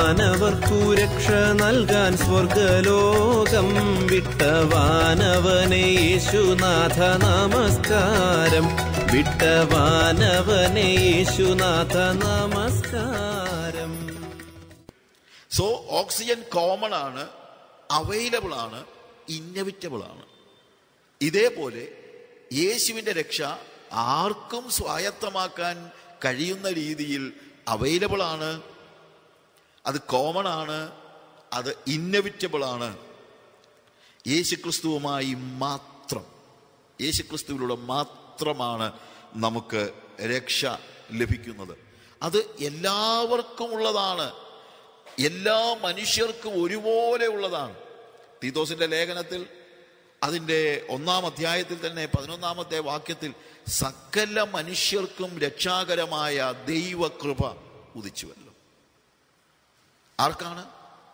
മാനവർക്കു രക്ഷ നൽകാൻ സ്വർഗലോകം വിട്ടവാനവനെ യേശുനാഥ നമസ്കാരം വിട്ടവാനവനെ യേശുനാഥ നമസ്കാരം സോ ഓക്സിജൻ കോമൺ ആണ് അവൈലബിൾ ആണ് ഇന്നവിറ്റബിൾ ആണ് ഇതേപോലെ യേശുവിന്റെ രക്ഷ ആർക്കും സ്വായത്തമാക്കാൻ കഴിയുന്ന രീതിയിൽ അവൈലബിൾ ആണ് അത് കോമൺ ആണ് അത് ഇന്നവിറ്റബിൾ ആണ് യേശുക്രിസ്തുവുമായി മാത്രം യേശുക്രിസ്തുവിലൂടെ മാത്രമാണ് നമുക്ക് രക്ഷ ലഭിക്കുന്നത് അത് എല്ലാവർക്കും ഉള്ളതാണ് എല്ലാ മനുഷ്യർക്കും ഒരുപോലെ ഉള്ളതാണ് തീത്തോസിന്റെ ലേഖനത്തിൽ അതിൻ്റെ ഒന്നാം അധ്യായത്തിൽ തന്നെ പതിനൊന്നാമത്തെ വാക്യത്തിൽ സകല മനുഷ്യർക്കും രക്ഷാകരമായ ദൈവകൃപ ഉദിച്ചുവല്ലോ ആർക്കാണ്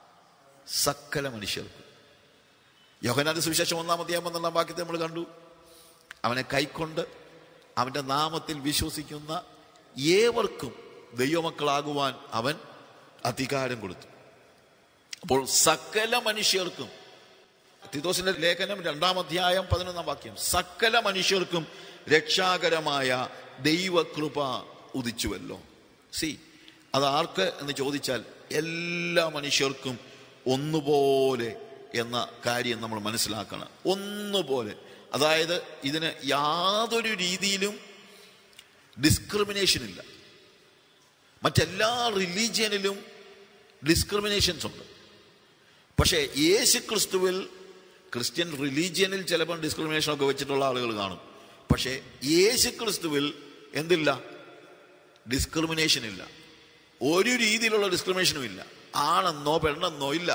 സകല മനുഷ്യർക്ക് യോഹനാന്റെ സുവിശേഷം ഒന്നാം അധ്യായം പന്ത്രണ്ടാം വാക്യത്തെ നമ്മൾ കണ്ടു അവനെ കൈക്കൊണ്ട് അവന്റെ നാമത്തിൽ വിശ്വസിക്കുന്ന ഏവർക്കും ദൈവമക്കളാകുവാൻ അവൻ അധികാരം കൊടുത്തു അപ്പോൾ സകല മനുഷ്യർക്കും തിതോസിന്റെ ലേഖനം രണ്ടാം അധ്യായം പതിനൊന്നാം വാക്യം സകല മനുഷ്യർക്കും രക്ഷാകരമായ ദൈവകൃപ ഉദിച്ചുവല്ലോ സി അത് ആർക്ക് എന്ന് ചോദിച്ചാൽ എല്ലാ മനുഷ്യർക്കും ഒന്നുപോലെ എന്ന കാര്യം നമ്മൾ മനസ്സിലാക്കണം ഒന്നുപോലെ അതായത് ഇതിന് യാതൊരു രീതിയിലും ഡിസ്ക്രിമിനേഷൻ ഇല്ല മറ്റെല്ലാ റിലീജിയനിലും ഡിസ്ക്രിമിനേഷൻസ് ഉണ്ട് പക്ഷേ യേശു ക്രിസ്തുവിൽ ക്രിസ്ത്യൻ റിലീജിയനിൽ ചിലപ്പോൾ ഡിസ്ക്രിമിനേഷൻ ഒക്കെ വെച്ചിട്ടുള്ള ആളുകൾ കാണും പക്ഷേ യേശു ക്രിസ്തുവിൽ എന്തില്ല ഡിസ്ക്രിമിനേഷൻ ഇല്ല ഒരു രീതിയിലുള്ള ഡിസ്ക്രിമിനേഷനും ഇല്ല ആണെന്നോ പെണ്ണെന്നോ ഇല്ല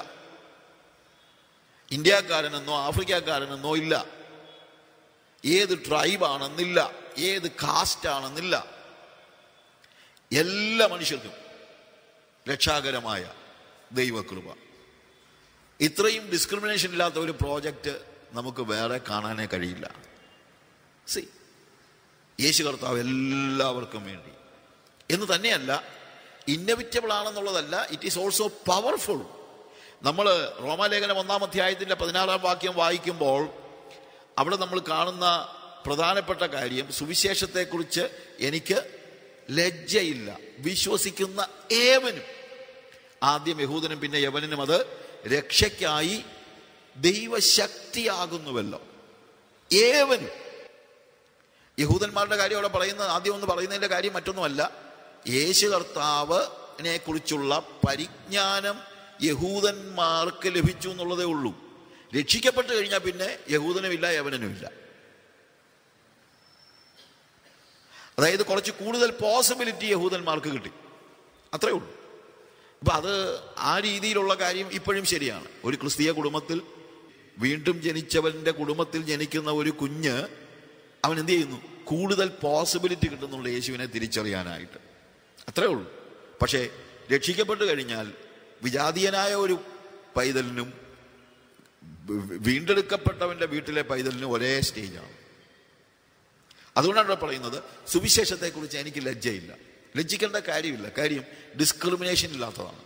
ഇന്ത്യക്കാരനെന്നോ ആഫ്രിക്കക്കാരനെന്നോ ഇല്ല ഏത് ട്രൈബാണെന്നില്ല ഏത് കാസ്റ്റ് ആണെന്നില്ല എല്ലാ മനുഷ്യർക്കും രക്ഷാകരമായ ദൈവകൃപ ഇത്രയും ഡിസ്ക്രിമിനേഷൻ ഇല്ലാത്ത ഒരു പ്രോജക്റ്റ് നമുക്ക് വേറെ കാണാനേ കഴിയില്ല സി യേശു കർത്താവ് എല്ലാവർക്കും വേണ്ടി എന്ന് തന്നെയല്ല ഇന്നവിറ്റബിൾ ആണെന്നുള്ളതല്ല ഇറ്റ് ഈസ് ഓൾസോ പവർഫുൾ നമ്മൾ റോമാലേഖനം ഒന്നാം അധ്യായത്തിന്റെ പതിനാറാം വാക്യം വായിക്കുമ്പോൾ അവിടെ നമ്മൾ കാണുന്ന പ്രധാനപ്പെട്ട കാര്യം സുവിശേഷത്തെക്കുറിച്ച് എനിക്ക് ലജ്ജയില്ല വിശ്വസിക്കുന്ന ഏവനും ആദ്യം യഹൂദനും പിന്നെ യവനും അത് രക്ഷയ്ക്കായി ദൈവശക്തിയാകുന്നുവല്ലോ ഏവനും യഹൂദന്മാരുടെ കാര്യം അവിടെ പറയുന്നത് ആദ്യം ഒന്ന് പറയുന്നതിന്റെ കാര്യം മറ്റൊന്നുമല്ല യേശു കർത്താവിനെ കുറിച്ചുള്ള പരിജ്ഞാനം യഹൂദന്മാർക്ക് ലഭിച്ചു എന്നുള്ളതേ ഉള്ളൂ രക്ഷിക്കപ്പെട്ട് കഴിഞ്ഞാൽ പിന്നെ യഹൂദനുമില്ല യവനനുമില്ല അതായത് കുറച്ച് കൂടുതൽ പോസിബിലിറ്റി യഹൂദന്മാർക്ക് കിട്ടി അത്രേ ഉള്ളൂ അപ്പൊ അത് ആ രീതിയിലുള്ള കാര്യം ഇപ്പോഴും ശരിയാണ് ഒരു ക്രിസ്തീയ കുടുംബത്തിൽ വീണ്ടും ജനിച്ചവന്റെ കുടുംബത്തിൽ ജനിക്കുന്ന ഒരു കുഞ്ഞ് അവൻ എന്ത് ചെയ്യുന്നു കൂടുതൽ പോസിബിലിറ്റി കിട്ടുന്നുള്ള യേശുവിനെ തിരിച്ചറിയാനായിട്ട് അത്രേ ഉള്ളൂ പക്ഷേ രക്ഷിക്കപ്പെട്ട് കഴിഞ്ഞാൽ വിജാതീയനായ ഒരു പൈതലിനും വി- വീണ്ടെടുക്കപ്പെട്ടവന്റെ വീട്ടിലെ പൈതലിനും ഒരേ സ്റ്റേജാണ് അതുകൊണ്ടാണ് ഇവിടെ പറയുന്നത് സുവിശേഷത്തെക്കുറിച്ച് എനിക്ക് ലജ്ജയില്ല ലജ്ജിക്കേണ്ട കാര്യമില്ല കാര്യം ഡിസ്ക്രിമിനേഷൻ ഇല്ലാത്തതാണ്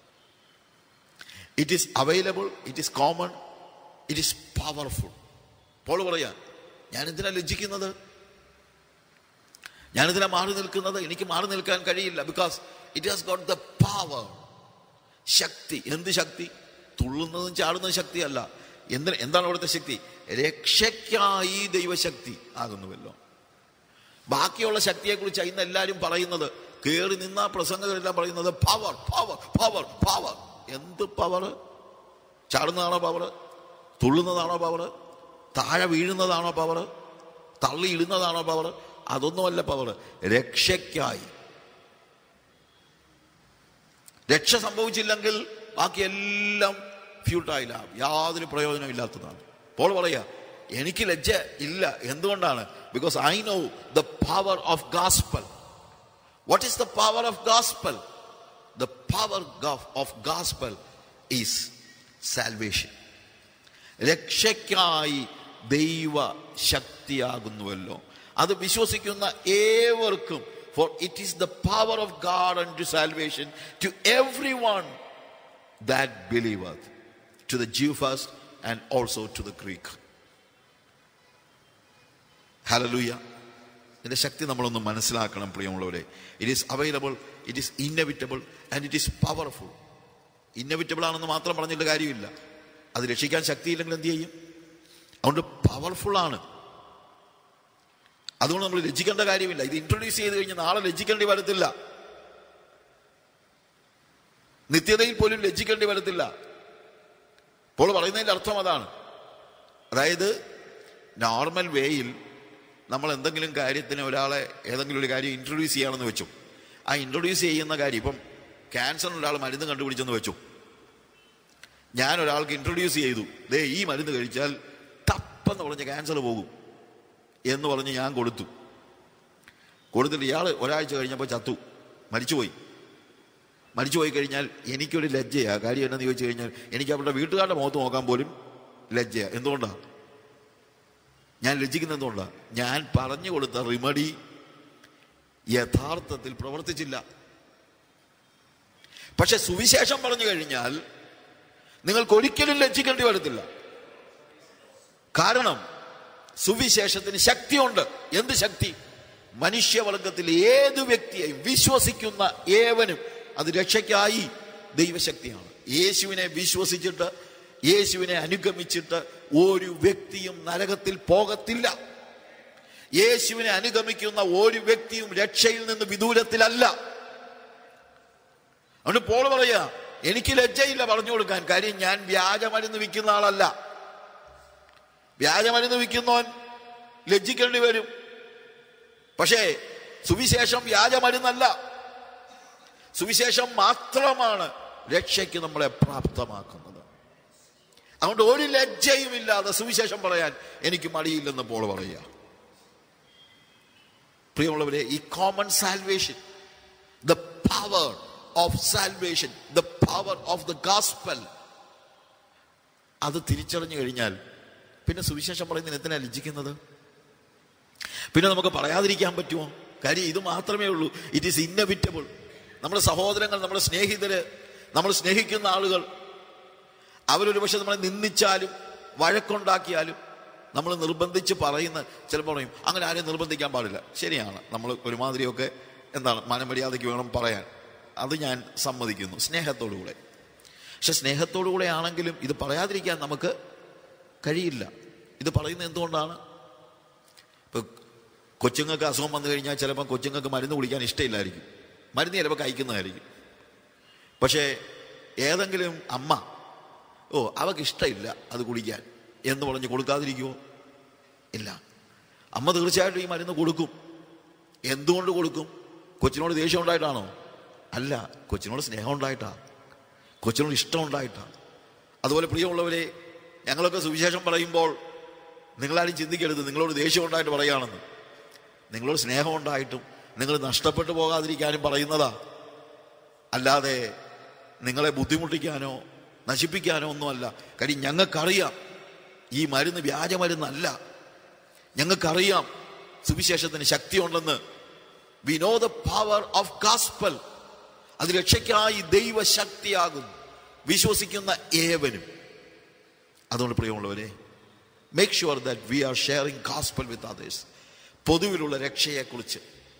it is available it is common it is powerful Paul പറയാ ഞാൻ എന്തിനാ ലജ്ജിക്കുന്നത് ഞാനിതിനാ മാറി നിൽക്കുന്നത് എനിക്ക് മാറി നിൽക്കാൻ കഴിയില്ല because it has got the power ശക്തി എന്ത് ശക്തി തുള്ളുന്നതും ചാടുന്നതും ശക്തിയല്ല എന്തിന് എന്താണ് അവിടുത്തെ ശക്തി രക്ഷയ്ക്കായി ദൈവശക്തി ആകുന്നുവല്ലോ ബാക്കിയുള്ള ശക്തിയെക്കുറിച്ച് ഇന്ന് എല്ലാവരും പറയുന്നത് കയറി നിന്ന പ്രസംഗകരെല്ലാം പറയുന്നത് പവർ പവർ പവർ പവർ എന്ത് പവർ ചാടുന്നതാണോ പവർ തുള്ളുന്നതാണോ പവർ താഴെ വീഴുന്നതാണോ പവർ തള്ളിയിടുന്നതാണോ പവർ അതൊന്നുമല്ല പവർ രക്ഷയ്ക്കായി രക്ഷ സംഭവിച്ചില്ലെങ്കിൽ ബാക്കി എല്ലാം ഫ്യൂട്ടായില്ല യാതൊരു പ്രയോജനമില്ലാത്തതാണ് പോൾ പറയാ എനിക്ക് ലജ്ജ ഇല്ല എന്തുകൊണ്ടാണ് because I know the power of gospel what is the power of gospel the power of gospel is salvation രക്ഷയ്ക്കായി ദൈവ ശക്തിയാകുന്നുവല്ലോ അത് വിശ്വസിക്കുന്ന ഏവർക്കും for it is the power of God and to salvation to every one that believeth, to the Jew first and also to the Greek. ഹലലൂയ ഇതിന്റെ ശക്തി നമ്മളൊന്ന് മനസ്സിലാക്കണം പ്രിയമുള്ളവരെ it is available it is inevitable and it is powerful inevitable ആണെന്ന് മാത്രം പറഞ്ഞിട്ട് കാര്യമില്ല അത് രക്ഷിക്കാൻ ശക്തിയില്ലെങ്കിൽ എന്ത് ചെയ്യും അതുകൊണ്ട് പവർഫുൾ ആണ് അതുകൊണ്ട് നമ്മൾ ലജ്ജിക്കേണ്ട കാര്യമില്ല ഇത് ഇൻട്രൊഡ്യൂസ് ചെയ്ത് കഴിഞ്ഞാൽ നാളെ ലജ്ജിക്കേണ്ടി വരത്തില്ല നിത്യതയിൽ പോലും ലജ്ജിക്കേണ്ടി വരത്തില്ല ഇപ്പോൾ പറയുന്നതിന്റെ അർത്ഥം അതാണ് അതായത് നോർമൽ വേയിൽ നമ്മൾ എന്തെങ്കിലും കാര്യത്തിന് ഒരാളെ ഏതെങ്കിലും ഒരു കാര്യം ഇൻട്രൊഡ്യൂസ് ചെയ്യണമെന്ന് വെച്ചു ആ ഇൻട്രൊഡ്യൂസ് ചെയ്യുന്ന കാര്യം ഇപ്പം ക്യാൻസറിന് ഒരാൾ മരുന്ന് കണ്ടുപിടിച്ചെന്ന് വെച്ചു ഞാൻ ഒരാൾക്ക് ഇൻട്രൊഡ്യൂസ് ചെയ്തു ദേ ഈ മരുന്ന് കഴിച്ചാൽ ടപ്പെന്ന് പറഞ്ഞ ക്യാൻസർ പോകും എന്ന് പറഞ്ഞ് ഞാൻ കൊടുത്തു കൊടുത്തിട്ട് ഇയാൾ ഒരാഴ്ച കഴിഞ്ഞപ്പോൾ ചത്തു മരിച്ചുപോയി മരിച്ചുപോയി കഴിഞ്ഞാൽ എനിക്കൊരു ലജ്ജയാ കാര്യം എന്നാന്ന് ചോദിച്ചു കഴിഞ്ഞാൽ എനിക്ക് അവരുടെ വീട്ടുകാരുടെ മുഖത്ത് നോക്കാൻ പോലും ലജ്ജയാ എന്തുകൊണ്ടാ ഞാൻ ലജ്ജിക്കുന്ന എന്തുകൊണ്ടാ ഞാൻ പറഞ്ഞു കൊടുത്ത റിമഡി യഥാർത്ഥത്തിൽ പ്രവർത്തിച്ചില്ല പക്ഷെ സുവിശേഷം പറഞ്ഞു കഴിഞ്ഞാൽ നിങ്ങൾക്ക് ഒരിക്കലും ലജ്ജിക്കേണ്ടി വരത്തില്ല കാരണം സുവിശേഷത്തിന് ശക്തിയുണ്ട് എന്ത് ശക്തി മനുഷ്യവർഗത്തിൽ ഏത് വ്യക്തിയെയും വിശ്വസിക്കുന്ന ഏവനും അത് രക്ഷയ്ക്കായി ദൈവശക്തിയാണ് യേശുവിനെ വിശ്വസിച്ചിട്ട് യേശുവിനെ അനുഗമിച്ചിട്ട് ഒരു വ്യക്തിയും നരകത്തിൽ പോകത്തില്ല യേശുവിനെ അനുഗമിക്കുന്ന ഒരു വ്യക്തിയും രക്ഷയിൽ നിന്ന് വിദൂരത്തിലല്ല അതുകൊണ്ട് പോൾ പറയാ എനിക്ക് ലജ്ജയില്ല പറഞ്ഞു കൊടുക്കാൻ കാര്യം ഞാൻ വ്യാജമരുന്ന് വിൽക്കുന്ന ആളല്ല വ്യാജമരുന്ന് വിൽക്കുന്നവൻ ലജ്ജിക്കേണ്ടി വരും പക്ഷേ സുവിശേഷം വ്യാജമരുന്നല്ല സുവിശേഷം മാത്രമാണ് രക്ഷയ്ക്ക് നമ്മളെ പ്രാപ്തമാക്കുന്നത് അതുകൊണ്ട് ഒരു ലജ്ജയും ഇല്ലാതെ സുവിശേഷം പറയാൻ എനിക്ക് മടിയില്ലെന്ന് പോൾ പറയുക പ്രിയമുള്ളവരെ ഈ common salvation the power of salvation the power of the gospel അത് തിരിച്ചറിഞ്ഞു കഴിഞ്ഞാൽ പിന്നെ സുവിശേഷം പറയുന്നതിന് എന്തിനാ ലജ്ജിക്കുന്നത് പിന്നെ നമുക്ക് പറയാതിരിക്കാൻ പറ്റുമോ കാര്യം ഇത് മാത്രമേ ഉള്ളൂ ഇറ്റ് ഈസ് ഇന്നവിറ്റബിൾ നമ്മുടെ സഹോദരങ്ങൾ നമ്മുടെ സ്നേഹിതര് നമ്മൾ സ്നേഹിക്കുന്ന ആളുകൾ അവരൊരു പക്ഷെ നമ്മളെ നിന്ദിച്ചാലും വഴക്കുണ്ടാക്കിയാലും നമ്മൾ നിർബന്ധിച്ച് പറയുന്ന ചിലപ്പോൾ പറയും അങ്ങനെ ആരെയും നിർബന്ധിക്കാൻ പാടില്ല ശരിയാണ് നമ്മൾ ഒരുമാതിരിയൊക്കെ എന്താണ് മനമര്യാദയ്ക്ക് വേണം പറയാൻ അത് ഞാൻ സമ്മതിക്കുന്നു സ്നേഹത്തോടുകൂടെ പക്ഷെ സ്നേഹത്തോടുകൂടെ ആണെങ്കിലും ഇത് പറയാതിരിക്കാൻ നമുക്ക് കഴിയില്ല ഇത് പറയുന്നത് എന്തുകൊണ്ടാണ് ഇപ്പൊ കൊച്ചുങ്ങൾക്ക് അസുഖം വന്നു കഴിഞ്ഞാൽ ചിലപ്പോൾ കൊച്ചുങ്ങൾക്ക് മരുന്ന് കുടിക്കാൻ ഇഷ്ടമില്ലായിരിക്കും മരുന്ന് ചിലപ്പോൾ കഴിക്കുന്നതായിരിക്കും പക്ഷേ ഏതെങ്കിലും അമ്മ ഓ അവക്ക് ഇഷ്ടമില്ല അത് കുടിക്കാൻ എന്ന് പറഞ്ഞ് കൊടുക്കാതിരിക്കുമോ ഇല്ല അമ്മ തീർച്ചയായിട്ടും ഈ മരുന്ന് കൊടുക്കും എന്തുകൊണ്ട് കൊടുക്കും കൊച്ചിനോട് ദേഷ്യം ഉണ്ടായിട്ടാണോ അല്ല കൊച്ചിനോട് സ്നേഹം ഉണ്ടായിട്ടാ കൊച്ചിനോട് ഇഷ്ടം ഉണ്ടായിട്ടാ അതുപോലെ പ്രിയമുള്ളവരെ ഞങ്ങളൊക്കെ സുവിശേഷം പറയുമ്പോൾ നിങ്ങളാരും ചിന്തിക്കരുത് നിങ്ങളോട് ദേഷ്യം ഉണ്ടായിട്ട് പറയുകയാണെന്ന് നിങ്ങളോട് സ്നേഹം ഉണ്ടായിട്ടും നിങ്ങൾ നഷ്ടപ്പെട്ടു പോകാതിരിക്കാനും പറയുന്നതാ അല്ലാതെ നിങ്ങളെ ബുദ്ധിമുട്ടിക്കാനോ നശിപ്പിക്കാനോ ഒന്നുമല്ല കാര്യം ഞങ്ങൾക്കറിയാം ഈ മരുന്ന് വ്യാജമരുന്നല്ല ഞങ്ങൾക്കറിയാം സുവിശേഷത്തിന് ശക്തിയുണ്ടെന്ന് we know the power of gospel അത് രക്ഷയ്ക്കായി ദൈവശക്തിയാകും വിശ്വസിക്കുന്ന ഏവനും അതുകൊണ്ട് പ്രിയമുള്ളവരെ make sure that we are sharing gospel with others പൊതുവിലുള്ള രക്ഷയെക്കുറിച്ച്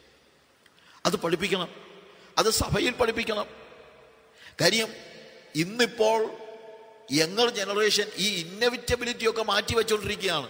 അത് പഠിപ്പിക്കണം അത് സഭയിൽ പഠിപ്പിക്കണം കാര്യം ഇന്നിപ്പോൾ യങ്ങർ ജനറേഷൻ ഈ ഇന്നവിറ്റബിലിറ്റി ഒക്കെ മാറ്റി വെച്ചുകൊണ്ടിരിക്കുകയാണ്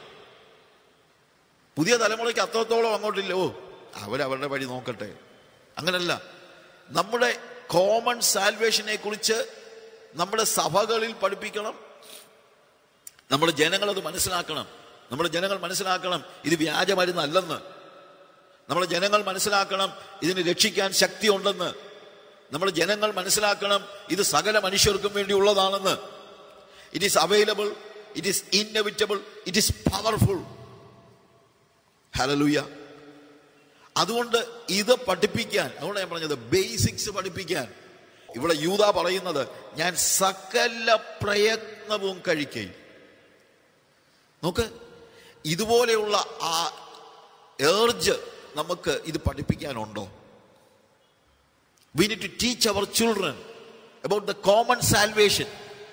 പുതിയ തലമുറയ്ക്ക് അത്രത്തോളം അങ്ങോട്ടില്ല ഓ അവരവരുടെ വഴി നോക്കട്ടെ അങ്ങനല്ല നമ്മുടെ കോമൺ സാൽവേഷനെ കുറിച്ച് നമ്മുടെ സഭകളിൽ പഠിപ്പിക്കണം നമ്മുടെ ജനങ്ങൾ അത് മനസ്സിലാക്കണം നമ്മുടെ ജനങ്ങൾ മനസ്സിലാക്കണം ഇത് വ്യാജമരുന്നല്ലെന്ന് നമ്മുടെ ജനങ്ങൾ മനസ്സിലാക്കണം ഇതിന് രക്ഷിക്കാൻ ശക്തിയുണ്ടെന്ന് നമ്മുടെ ജനങ്ങൾ മനസ്സിലാക്കണം ഇത് സകല മനുഷ്യർക്കും വേണ്ടി ഉള്ളതാണെന്ന് it is available it is inevitable it is powerful ഹലലൂയ അതുകൊണ്ട് ഇത് പഠിപ്പിക്കാൻ അതുകൊണ്ട് ഞാൻ പറഞ്ഞത് ബേസിക്സ് പഠിപ്പിക്കാൻ ഇവിടെ യൂത പറയുന്നത് ഞാൻ സകല പ്രയത്നവും കഴിക്കുകയും നോക്ക് ഇതുപോലെയുള്ള ആ ഏർജ് നമുക്ക് ഇത് പഠിപ്പിക്കാനുണ്ടോ we need to teach our children about the common salvation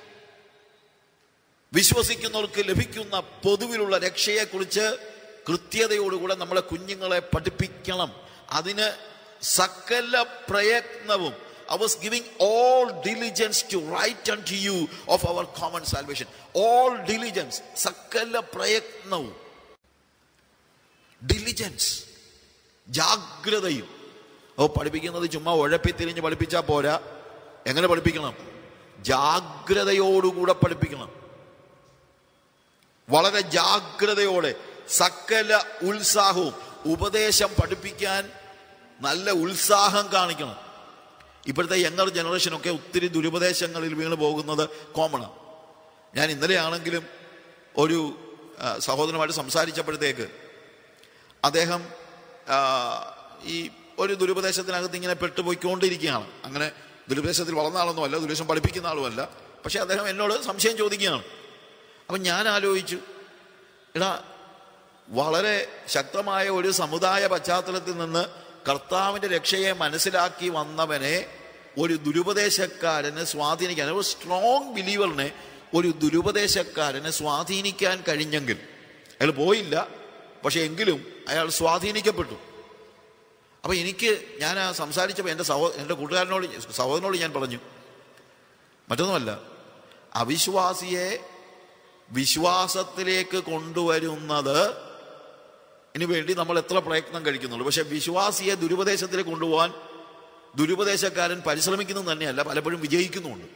വിശ്വസിക്കുന്നവർക്ക് ലഭിക്കുന്ന പൊതുവിലുള്ള രക്ഷയെക്കുറിച്ച് കൃത്യതയോടുകൂടെ നമ്മളെ കുഞ്ഞുങ്ങളെ പഠിപ്പിക്കണം അതിന് സകല പ്രയത്നവും I was giving all diligence to write unto you of our common salvation. All diligence, സകല പ്രയത്നവും ഡിലിജൻസ് ജാഗ്രതയും ഓ പഠിപ്പിക്കുന്നത് ചുമ്മാ ഉഴപ്പി തിരിഞ്ഞ് പഠിപ്പിച്ചാൽ പോരാ എങ്ങനെ പഠിപ്പിക്കണം ജാഗ്രതയോടുകൂടെ പഠിപ്പിക്കണം വളരെ ജാഗ്രതയോടെ സകല ഉത്സാഹവും ഉപദേശം പഠിപ്പിക്കാൻ നല്ല ഉത്സാഹം കാണിക്കണം ഇപ്പോഴത്തെ യങ്ങർ ജനറേഷനൊക്കെ ഒത്തിരി ദുരുപദേശങ്ങളിൽ വീണ് പോകുന്നത് കോമണാണ് ഞാൻ ഇന്നലെ ആണെങ്കിലും ഒരു ആ, സഹോദരനുമായിട്ട് സംസാരിച്ചപ്പോഴത്തേക്ക് അദ്ദേഹം ആ, ഈ ഒരു ദുരുപദേശത്തിനകത്ത് ഇങ്ങനെ പെട്ടുപോയിക്കൊണ്ടിരിക്കുകയാണ് അങ്ങനെ ദുരുപദേശത്തിൽ വളർന്ന ആളൊന്നുമല്ല ദുരുപദേശം പഠിപ്പിക്കുന്ന ആളുമല്ല പക്ഷെ അദ്ദേഹം എന്നോട് സംശയം ചോദിക്കുകയാണ് അപ്പം ഞാൻ ആലോചിച്ചു എടാ വളരെ ശക്തമായ ഒരു സമുദായ പശ്ചാത്തലത്തിൽ നിന്ന് കർത്താവിന്റെ രക്ഷയെ മനസ്സിലാക്കി വന്നവനെ ഒരു ദുരുപദേശക്കാരന് സ്വാധീനിക്കാൻ ഒരു സ്ട്രോങ് ബിലീവറിനെ ഒരു ദുരുപദേശക്കാരന് സ്വാധീനിക്കാൻ കഴിഞ്ഞെങ്കിൽ അയാൾ പോയില്ല പക്ഷെ എങ്കിലും അയാൾ സ്വാധീനിക്കപ്പെട്ടു അപ്പൊ എനിക്ക് ഞാൻ ആ സംസാരിച്ചപ്പോൾ എൻ്റെ സഹോ എൻ്റെ കൂട്ടുകാരനോട് സഹോദരനോട് ഞാൻ പറഞ്ഞു മറ്റൊന്നുമല്ല അവിശ്വാസിയെ വിശ്വാസത്തിലേക്ക് കൊണ്ടുവരുന്നത് ഇതിനു വേണ്ടി നമ്മൾ എത്ര പ്രയത്നം കഴിക്കുന്നുള്ളൂ പക്ഷെ വിശ്വാസിയെ ദുരുപദേശത്തിലേക്ക് കൊണ്ടുപോകാൻ ദുരുപദേശക്കാരൻ പരിശ്രമിക്കുന്നത് തന്നെയല്ല പലപ്പോഴും വിജയിക്കുന്നുമുണ്ട്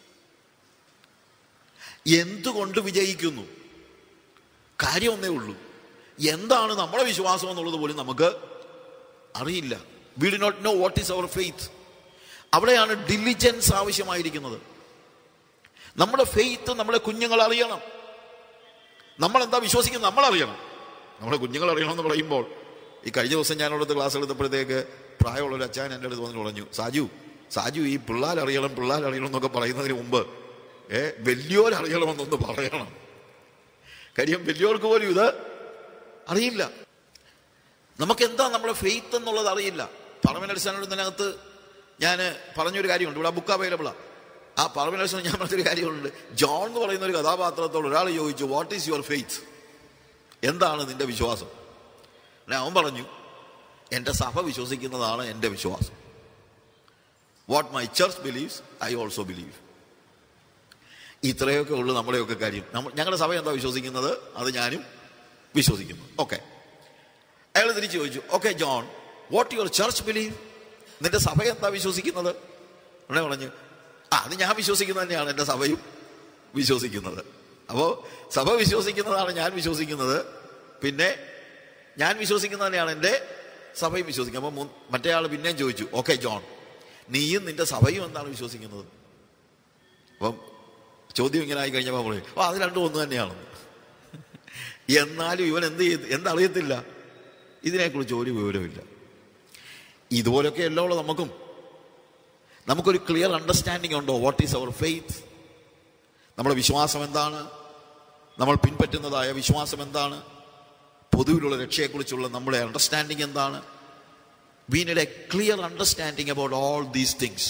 എന്തുകൊണ്ട് വിജയിക്കുന്നു കാര്യം ഒന്നേ ഉള്ളൂ എന്താണ് നമ്മുടെ വിശ്വാസം എന്നുള്ളത് പോലും നമുക്ക് അറിയില്ല we do not know what is our faith അവിടെയാണ് ഡിലിജൻസ് ആവശ്യമായിരിക്കുന്നത് നമ്മുടെ ഫെയ്ത്ത് നമ്മുടെ കുഞ്ഞുങ്ങൾ അറിയണം നമ്മൾ എന്താ വിശ്വസിക്കുന്നത് നമ്മൾ അറിയണം നമ്മുടെ കുഞ്ഞുങ്ങൾ അറിയണമെന്ന് പറയുമ്പോൾ ഈ കഴിഞ്ഞ ദിവസം ഞാൻ അവിടുത്തെ ക്ലാസ് എടുത്തപ്പോഴത്തേക്ക് പ്രായമുള്ള ഒരു അച്ഛൻ എൻ്റെ അടുത്ത് വന്നിട്ട് പറഞ്ഞു സാജു സാജു ഈ പിള്ളേർ അറിയണം പിള്ളേർ അറിയണം എന്നൊക്കെ പറയുന്നതിന് മുമ്പ് ഏ വലിയോരറിയണമെന്നൊന്ന് പറയണം കാര്യം വലിയവർക്ക് പോലും ഇത് അറിയില്ല നമുക്ക് എന്താ നമ്മുടെ ഫെയ്ത്ത് എന്നുള്ളത് അറിയില്ല പറമ്പിനടിസ്ഥാനത്തിനകത്ത് ഞാൻ പറഞ്ഞൊരു കാര്യമുണ്ട് ഇവിടെ ബുക്ക് അവൈലബിളാ ആ പറമ്പിനടിസ്ഥാനം ഞാൻ പറഞ്ഞൊരു കാര്യമുണ്ട് ജോൺ എന്ന് പറയുന്ന ഒരു കഥാപാത്രത്തോട് ഒരാൾ ചോദിച്ചു വാട്ട് ഈസ് യുവർ ഫെയ്ത്ത് എന്താണ് നിന്റെ വിശ്വാസം ഉടനെ അവൻ പറഞ്ഞു എൻ്റെ സഭ വിശ്വസിക്കുന്നതാണ് എൻ്റെ വിശ്വാസം what my church believes I also believe ഇത്രയൊക്കെ ഉള്ളു നമ്മുടെയൊക്കെ കാര്യം നമ്മൾ ഞങ്ങളുടെ സഭ എന്താ വിശ്വസിക്കുന്നത് അത് ഞാനും വിശ്വസിക്കുന്നു ഓക്കെ അയാൾ തിരിച്ചു ചോദിച്ചു okay John what your church believe നിന്റെ സഭ എന്താ വിശ്വസിക്കുന്നത് ഉടനെ പറഞ്ഞു ആ അത് ഞാൻ വിശ്വസിക്കുന്നത് തന്നെയാണ് എൻ്റെ സഭയും വിശ്വസിക്കുന്നത് അപ്പോൾ സഭ വിശ്വസിക്കുന്നതാണ് ഞാൻ വിശ്വസിക്കുന്നത് പിന്നെ ഞാൻ വിശ്വസിക്കുന്നത് തന്നെയാണ് എൻ്റെ സഭയും വിശ്വസിക്കുന്നത് അപ്പോൾ മറ്റേ ആൾ പിന്നെയും ചോദിച്ചു ഓക്കെ ജോൺ നീയും നിന്റെ സഭയും എന്താണ് വിശ്വസിക്കുന്നത് അപ്പം ചോദ്യം ഇങ്ങനെ ആയി കഴിഞ്ഞപ്പോൾ പറയും ഓ അത് രണ്ടും ഒന്ന് തന്നെയാണ് എന്നാലും ഇവൻ എന്ത് ചെയ്ത് എന്തറിയത്തില്ല ഇതിനെക്കുറിച്ച് ഒരു വിവരമില്ല ഇതുപോലൊക്കെ എല്ലാം ഉള്ള നമുക്കും നമുക്കൊരു ക്ലിയർ അണ്ടർസ്റ്റാൻഡിങ് ഉണ്ടോ വാട്ട് ഈസ് അവർ ഫെയ്ത്ത് നമ്മുടെ വിശ്വാസം എന്താണ് നമ്മൾ പിൻപറ്റുന്നതായ വിശ്വാസം എന്താണ് പൊതുവിലുള്ള രക്ഷയെക്കുറിച്ചുള്ള നമ്മുടെ അണ്ടർസ്റ്റാൻഡിങ് എന്താണ് we need a clear understanding about all these things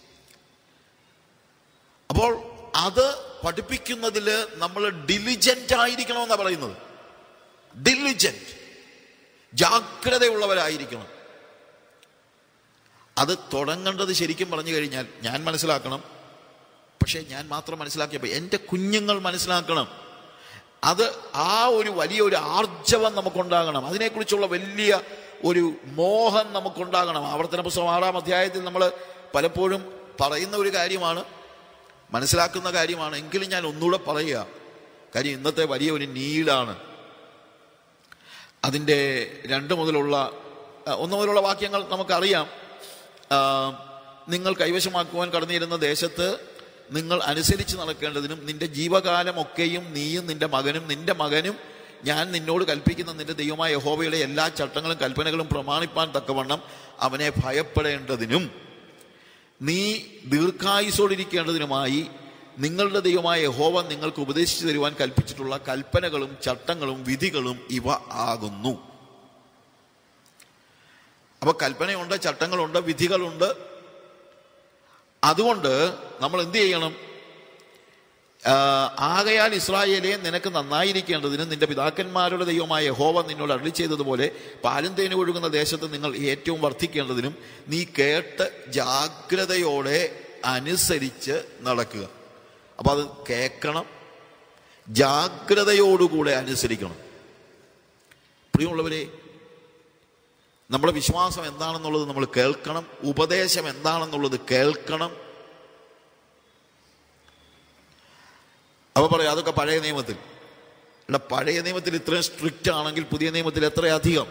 അപ്പോൾ അത് പഠിപ്പിക്കുന്നതിൽ നമ്മൾ ഡിലിജന്റ് ആയിരിക്കണമെന്നാണ് പറയുന്നത് ഡിലിജന്റ് ജാഗ്രതയുള്ളവരായിരിക്കണം അത് തുടങ്ങേണ്ടത് ശരിക്കും പറഞ്ഞു കഴിഞ്ഞാൽ ഞാൻ മനസ്സിലാക്കണം പക്ഷേ ഞാൻ മാത്രം മനസ്സിലാക്കിയപ്പോൾ എൻ്റെ കുഞ്ഞുങ്ങൾ മനസ്സിലാക്കണം അത് ആ ഒരു വലിയ ഒരു ആർജവം നമുക്കുണ്ടാകണം അതിനെക്കുറിച്ചുള്ള വലിയ ഒരു മോഹം നമുക്കുണ്ടാകണം ആവർത്തന പുസ്തകം ആറാം അധ്യായത്തിൽ നമ്മൾ പലപ്പോഴും പറയുന്ന ഒരു കാര്യമാണ് മനസ്സിലാക്കുന്ന കാര്യമാണ് എങ്കിലും ഞാൻ ഒന്നുകൂടെ പറയുക കാര്യം ഇന്നത്തെ വലിയ ഒരു നീഡാണ് അതിൻ്റെ രണ്ട് മുതലുള്ള ആ, ഒന്ന് മുതലുള്ള വാക്യങ്ങൾ നമുക്കറിയാം ആ, നിങ്ങൾ കൈവശമാക്കുവാൻ കടന്നിരുന്ന ദേശത്ത് നിങ്ങൾ അനുസരിച്ച് നടക്കേണ്ടതിനും നിന്റെ ജീവകാലമൊക്കെയും നീയും നിന്റെ മകനും നിന്റെ മകനും ഞാൻ നിന്നോട് കൽപ്പിക്കുന്ന നിന്റെ ദൈവമായ യഹോവയുടെ എല്ലാ ചട്ടങ്ങളും കൽപ്പനകളും പ്രമാണിപ്പാൻ തക്കവണ്ണം അവനെ ഭയപ്പെടേണ്ടതിനും നീ ദീർഘായുസോടിരിക്കേണ്ടതിനുമായി നിങ്ങളുടെ ദൈവമായ യഹോവ നിങ്ങൾക്ക് ഉപദേശിച്ചു തരുവാൻ കൽപ്പിച്ചിട്ടുള്ള കൽപ്പനകളും ചട്ടങ്ങളും വിധികളും ഇവ ആകുന്നു അപ്പൊ കൽപ്പനയുണ്ട് ചട്ടങ്ങളുണ്ട് വിധികളുണ്ട് അതുകൊണ്ട് നമ്മൾ എന്ത് ചെയ്യണം ആ, ആകയാൽ ഇസ്രായേലെ നിനക്ക് നന്നായിരിക്കേണ്ടതിന് നിന്റെ പിതാക്കന്മാരുടെ ദൈവമായ യഹോവ നിന്നോട് അരളി ചെയ്തതുപോലെ പാലും തേനും ഒഴുകുന്ന ദേശത്ത് നിങ്ങൾ ഏറ്റവും വർദ്ധിക്കേണ്ടതിനും നീ കേട്ട് ജാഗ്രതയോടെ അനുസരിച്ച് നടക്കുക അപ്പൊ അത് കേൾക്കണം ജാഗ്രതയോടുകൂടെ അനുസരിക്കണം പ്രിയമുള്ളവരെ നമ്മുടെ വിശ്വാസം എന്താണെന്നുള്ളത് നമ്മൾ കേൾക്കണം ഉപദേശം എന്താണെന്നുള്ളത് കേൾക്കണം അവ പറയാം അതൊക്കെ പഴയ നിയമത്തിൽ ഇവിടെ പഴയ നിയമത്തിൽ ഇത്രയും സ്ട്രിക്റ്റ് ആണെങ്കിൽ പുതിയ നിയമത്തിൽ എത്രയധികം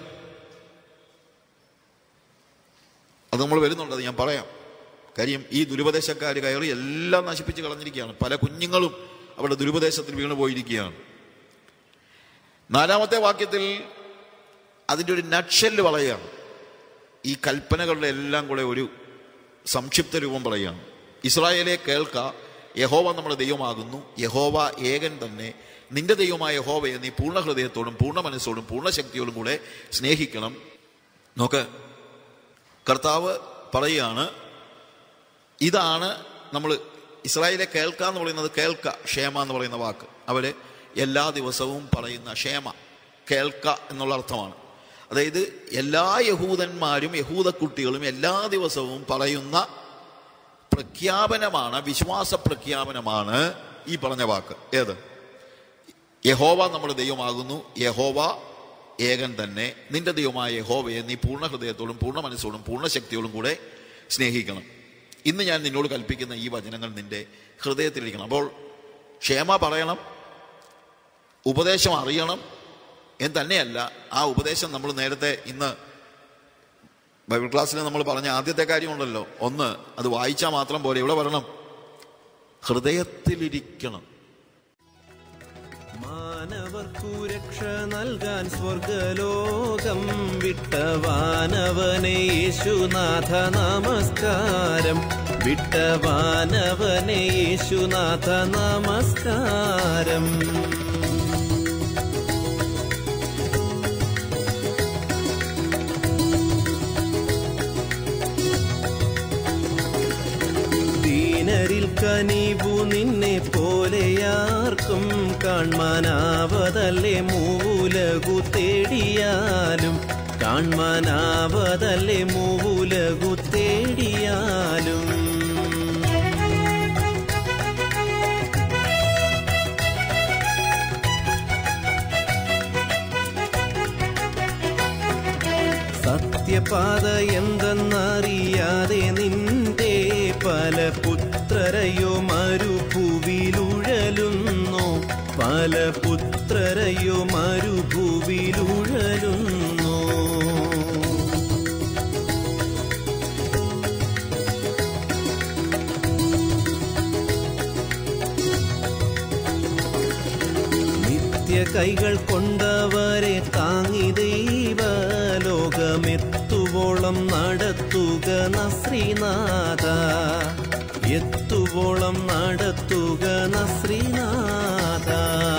അത് നമ്മൾ വരുന്നുണ്ട് അത് ഞാൻ പറയാം കാര്യം ഈ ദുരുപദേശക്കാർ കയറി എല്ലാം നശിപ്പിച്ച് കളഞ്ഞിരിക്കുകയാണ് പല കുഞ്ഞുങ്ങളും അവിടെ ദുരുപദേശത്തിൽ വീണു പോയിരിക്കുകയാണ് നാലാമത്തെ വാക്യത്തിൽ അതിൻ്റെ ഒരു നട്ഷെല്ല് പറയുകയാണ് ഈ കൽപ്പനകളുടെ എല്ലാം കൂടെ ഒരു സംക്ഷിപ്ത രൂപം പറയുകയാണ് ഇസ്രായേലെ കേൾക്ക യഹോവ നമ്മുടെ ദൈവമാകുന്നു യഹോവ ഏകൻ തന്നെ നിന്റെ ദൈവമായ യഹോവയെ നീ പൂർണ്ണ ഹൃദയത്തോടും പൂർണ്ണ മനസ്സോടും പൂർണ്ണ ശക്തിയോടും കൂടെ സ്നേഹിക്കണം നോക്ക് കർത്താവ് പറയുകയാണ് ഇതാണ് നമ്മൾ ഇസ്രായേലെ കേൾക്ക എന്ന് പറയുന്നത് കേൾക്ക ക്ഷേമ എന്ന് പറയുന്ന വാക്ക് അവര് എല്ലാ ദിവസവും പറയുന്ന ക്ഷേമ കേൾക്ക എന്നുള്ള അർത്ഥമാണ് അതായത് എല്ലാ യഹൂദന്മാരും യഹൂദ കുട്ടികളും എല്ലാ ദിവസവും പറയുന്ന പ്രഖ്യാപനമാണ് വിശ്വാസ പ്രഖ്യാപനമാണ് ഈ പറഞ്ഞ വാക്ക് ഏത് യഹോവ നമ്മുടെ ദൈവമാകുന്നു യഹോവ ഏകൻ തന്നെ നിന്റെ ദൈവമായ യഹോവയെ നീ പൂർണ്ണ ഹൃദയത്തോടും പൂർണ്ണ മനസ്സോടും പൂർണ്ണ ശക്തിയോടും കൂടെ സ്നേഹിക്കണം ഇന്ന് ഞാൻ നിന്നോട് കൽപ്പിക്കുന്ന ഈ വചനങ്ങൾ നിന്റെ ഹൃദയത്തിലിരിക്കണം അപ്പോൾ ക്ഷേമ പറയണം ഉപദേശം അറിയണം എന്ന് തന്നെയല്ല ആ ഉപദേശം നമ്മൾ നേരത്തെ ഇന്ന് ബൈബിൾ ക്ലാസ്സിൽ നമ്മൾ പറഞ്ഞ ആദ്യത്തെ കാര്യമുണ്ടല്ലോ ഒന്ന് അത് വായിച്ചാൽ മാത്രം പോലെ ഇവിടെ വരണം ഹൃദയത്തിലിരിക്കണം മാനവർക്കു രക്ഷ നൽകാൻ സ്വർഗലോകം വിട്ടവാനവനെ യേശുനാഥ നമസ്കാരം വിട്ടവാനവനെ യേശുനാഥ നമസ്കാരം ദീനരിൽ കനിവു നിന്നെ പോലെയാർക്കും കാൺമാനാവതല്ലേ മൂലകു തേടിയാലും കാൺമാനാവതല്ലേ മൂലകു തേടിയാലും സത്യപാത എന്തെന്നറിയാതെ നിന്റെ പല പുത്രരയോ മരുഭൂവിലുഴലുന്നു പല പുത്രരയോ മരുഭൂവിലുഴലുന്നു നിത്യ കൈകൾ കൊണ്ടവരെ താങ്ങി ദൈവ ലോകമെത്തുവോളം നടത്തുക നശ്രീനാഥ എത്തുവോളം നടത്തുക നശ്രീനാഥ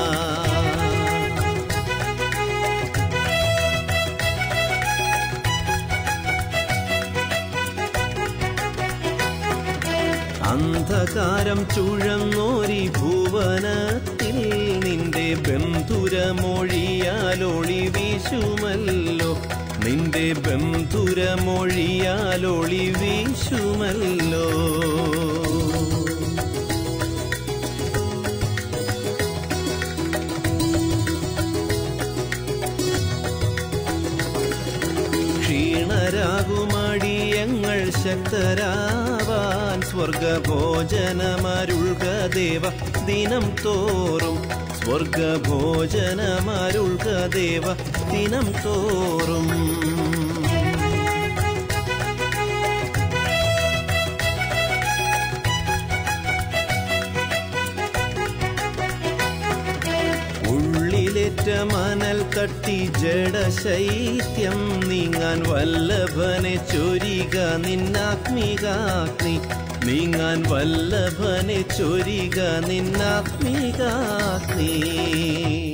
അന്ധകാരം ചുഴന്നോരി ഭുവനത്തിൽ നിന്റെ ബന്ധുരമൊഴിയാലൊളി വീശുമല്ലോ നിന്റെ ബന്ധുരമൊഴിയാലൊളി വീശുമല്ലോ ക്ഷീണരാകുമടിയങ്ങൾ ശക്തരാവാൻ സ്വർഗഭോജനമരുൾക ദേവ ദിനം തോറും സ്വർഗഭോജനമരുൾക ദേവ ദിനം തോറും ഉള്ളിലേറ്റ മനൽ തട്ടി ജഡശൈത്യം നീങ്ങാൻ വല്ലഭനെ ചൊരിക നിന്നാത്മികാഗ്നി നീങ്ങാൻ വല്ലഭനെ ചൊരിക നിന്നാത്മികാഗ്നി